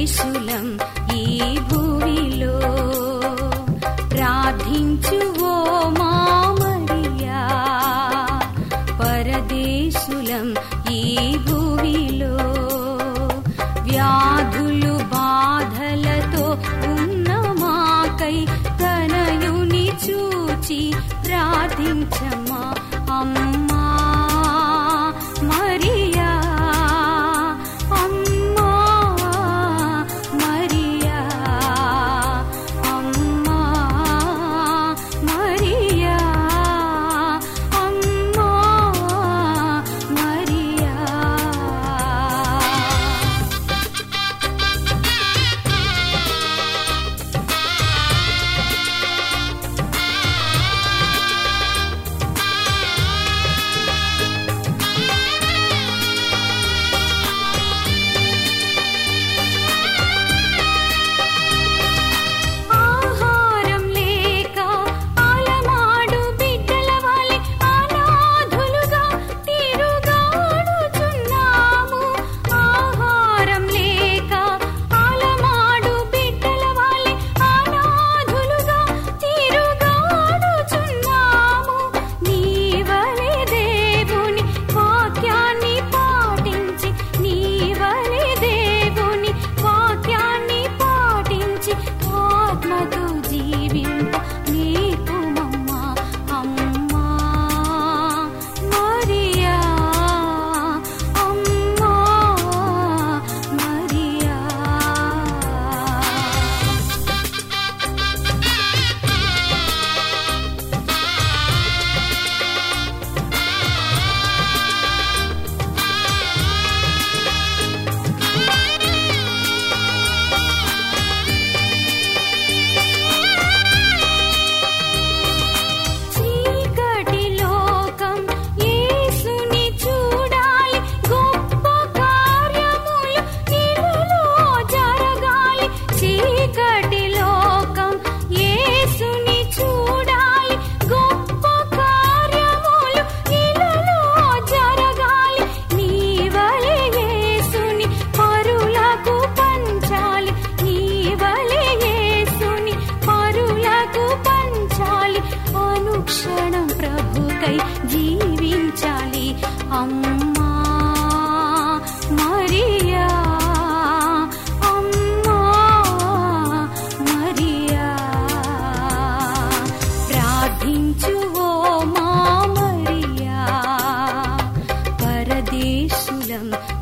పరదేశులం ఈ భూమిలో ప్రార్థించు ఓ మా మరియా పరదేశులం ఈ భూమిలో వ్యాధులు బాధలతో ఉన్న మాకై తనయుని చూచి ప్రార్థించమా అమ్మా మరియా అమ్మా మరియా అమ్మా మరియా అమ్మా మరియా ఆహారం లేక ఆలమాడు బిడ్డల వలె అనాథులుగా తిరుగాడుచున్నాము ఆహారం లేక ఆలమాడు బిడ్డల వలె అనాథులుగా తిరుగాడుచున్నాము నీ వలె దేవుని వాక్యాన్ని పాటించి నీ వలె దేవుని వాక్యాన్ని పాటించి ఆత్మతో జీవింప నీకుమమ్మా అమ్మా మరియా అమ్మా మరియా చీకటి లోకం యేసుని చూడాలి గొప్ప కార్యములు ఇలలో జరగాలి చీకటి లోకం యేసుని చూడాలి గొప్ప కార్యములు ఇలలో జరగాలి నీ వలె యేసుని పరులకు పంచాలి నీ వలె యేసుని పరులకు పంచాలి అనుక్షణం ప్రభుకై జీవించాలి అమ్మా మరియా అమ్మా మరియా ప్రార్థించు ఓ మా మరియా పరదేశులం